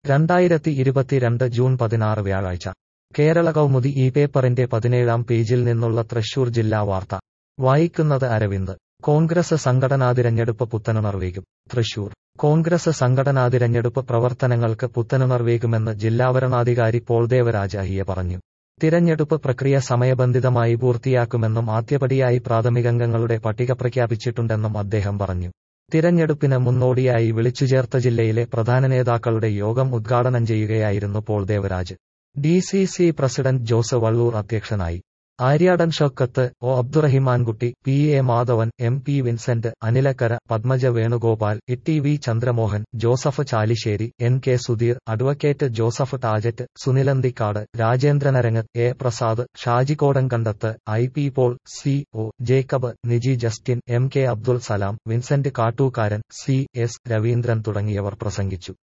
രണ്ടായിരത്തി ഇരുപത്തിരണ്ട് ജൂൺ പതിനാറ് വ്യാഴാഴ്ച കേരള കൗമുദി ഈ പേപ്പറിന്റെ പതിനേഴാം പേജിൽ നിന്നുള്ള തൃശൂർ ജില്ലാ വാർത്ത വായിക്കുന്നത് അരവിന്ദ് കോൺഗ്രസ് സംഘടനാ തിരഞ്ഞെടുപ്പ് പുത്തനുണർവേകും തൃശൂർ കോൺഗ്രസ് സംഘടനാ തിരഞ്ഞെടുപ്പ് പ്രവർത്തനങ്ങൾക്ക് പുത്തനുണർവേകുമെന്ന് ജില്ലാ വരണാധികാരി പോൾ ദേവരാജ് അഹിയ പറഞ്ഞു തിരഞ്ഞെടുപ്പ് പ്രക്രിയ സമയബന്ധിതമായി പൂർത്തിയാക്കുമെന്നും ആദ്യപടിയായി പ്രാഥമികംഗങ്ങളുടെ പട്ടിക പ്രഖ്യാപിച്ചിട്ടുണ്ടെന്നും അദ്ദേഹം പറഞ്ഞു തിരഞ്ഞെടുപ്പിന് മുന്നോടിയായി വിളിച്ചുചേർത്ത ജില്ലയിലെ പ്രധാന നേതാക്കളുടെ യോഗം ഉദ്ഘാടനം ചെയ്യുകയായിരുന്നു Paul Devaraj D C C president Jose Vallur അധ്യക്ഷനായി Aryadan Shoukath O Abdurahimankutty P A Madhavan M P Vincent Anilakkara Padmaja Venugopal E T V Chandramohan Joseph Chalissery N K Sudheer advocate Joseph Tajet Sunilanthikkad Rajendranarangath A Prasad Shaji Kodankandath I P Paul C O Jacob Niji Justin M K Abdul Salam Vincent Kattookaran C S Raveendran തുടങ്ങിയവർ പ്രസംഗിച്ചു